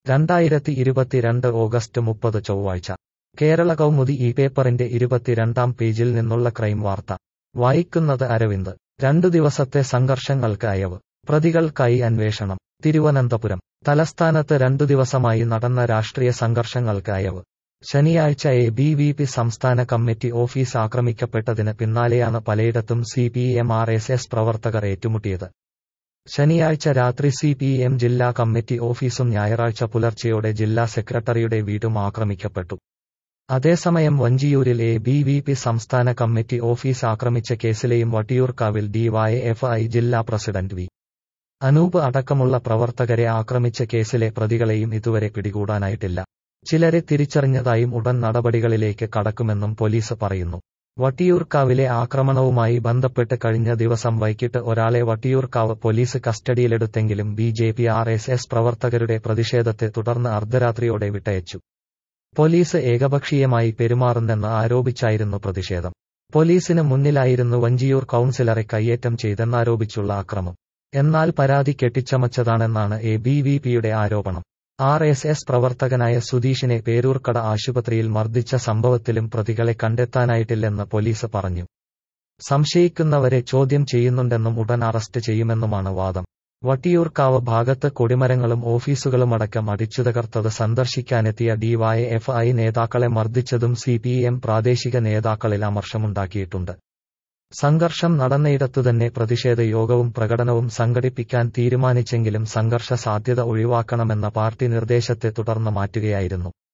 രണ്ടായിരത്തി ഇരുപത്തിരണ്ട് ഓഗസ്റ്റ് മുപ്പത് ചൊവ്വാഴ്ച കേരള കൗമുദി ഈ പേപ്പറിന്റെ ഇരുപത്തിരണ്ടാം പേജിൽ നിന്നുള്ള ക്രൈം വാർത്ത വായിക്കുന്നത് അരവിന്ദ് രണ്ടു ദിവസത്തെ സംഘർഷങ്ങൾക്ക് അയവ് പ്രതികൾക്കായി അന്വേഷണം തിരുവനന്തപുരം തലസ്ഥാനത്ത് രണ്ടു ദിവസമായി നടന്ന രാഷ്ട്രീയ സംഘർഷങ്ങൾക്ക് അയവ് ശനിയാഴ്ച എ ബി വി പി സംസ്ഥാന കമ്മിറ്റി ഓഫീസ് ആക്രമിക്കപ്പെട്ടതിന് പിന്നാലെയാണ് പലയിടത്തും C P M R S S പ്രവർത്തകർ ഏറ്റുമുട്ടിയത് ശനിയാഴ്ച രാത്രി സി പി എം ജില്ലാ കമ്മിറ്റി ഓഫീസും ഞായറാഴ്ച പുലർച്ചെയോടെ ജില്ലാ സെക്രട്ടറിയുടെ വീടും ആക്രമിക്കപ്പെട്ടു അതേസമയം വഞ്ചിയൂരിൽ എ ബി വി പി സംസ്ഥാന കമ്മിറ്റി ഓഫീസ് ആക്രമിച്ച കേസിലെയും വട്ടിയൂർക്കാവിൽ ഡിവൈഎഫ്ഐ ജില്ലാ പ്രസിഡന്റ് വി അനൂപ് അടക്കമുള്ള പ്രവർത്തകരെ ആക്രമിച്ച കേസിലെ പ്രതികളെയും ഇതുവരെ പിടികൂടാനായിട്ടില്ല ചിലരെ തിരിച്ചറിഞ്ഞതായും ഉടൻ നടപടികളിലേക്ക് കടക്കുമെന്നും പോലീസ് പറയുന്നു വട്ടിയൂർക്കാവിലെ ആക്രമണവുമായി ബന്ധപ്പെട്ട് കഴിഞ്ഞ ദിവസം വൈകിട്ട് ഒരാളെ വട്ടിയൂർക്കാവ് പോലീസ് കസ്റ്റഡിയിലെടുത്തെങ്കിലും B J P R S S പ്രവർത്തകരുടെ പ്രതിഷേധത്തെ തുടർന്ന് അർദ്ധരാത്രിയോടെ വിട്ടയച്ചു പോലീസ് ഏകപക്ഷീയമായി പെരുമാറുന്നെന്ന് ആരോപിച്ചായിരുന്നു പ്രതിഷേധം പോലീസിന് മുന്നിലായിരുന്നു വഞ്ചിയൂർ കൌൺസിലറെ കയ്യേറ്റം ചെയ്തെന്നാരോപിച്ചുള്ള അക്രമം എന്നാൽ പരാതി കെട്ടിച്ചമച്ചതാണെന്നാണ് എ ബി വി പിയുടെ ആരോപണം ആർ എസ് എസ് പ്രവർത്തകനായ സുധീഷിനെ പേരൂർക്കട ആശുപത്രിയിൽ മർദ്ദിച്ച സംഭവത്തിലും പ്രതികളെ കണ്ടെത്താനായിട്ടില്ലെന്ന് പോലീസ് പറഞ്ഞു സംശയിക്കുന്നവരെ ചോദ്യം ചെയ്യുന്നുണ്ടെന്നും ഉടൻ അറസ്റ്റ് ചെയ്യുമെന്നുമാണ് വാദം വട്ടിയൂർക്കാവ് ഭാഗത്ത് കൊടിമരങ്ങളും ഓഫീസുകളുമടക്കം അടിച്ചുതകർത്തത് സന്ദർശിക്കാനെത്തിയ ഡിവൈഎഫ്ഐ നേതാക്കളെ മർദ്ദിച്ചതും സി പി എം പ്രാദേശിക നേതാക്കളിൽ അമർഷമുണ്ടാക്കിയിട്ടുണ്ട് സംഘർഷം നടന്നയിടത്തുതന്നെ പ്രതിഷേധ യോഗവും പ്രകടനവും സംഘടിപ്പിക്കാൻ തീരുമാനിച്ചെങ്കിലും സംഘർഷ സാധ്യത ഒഴിവാക്കണമെന്ന പാർട്ടി നിർദ്ദേശത്തെ തുടർന്ന് മാറ്റുകയായിരുന്നു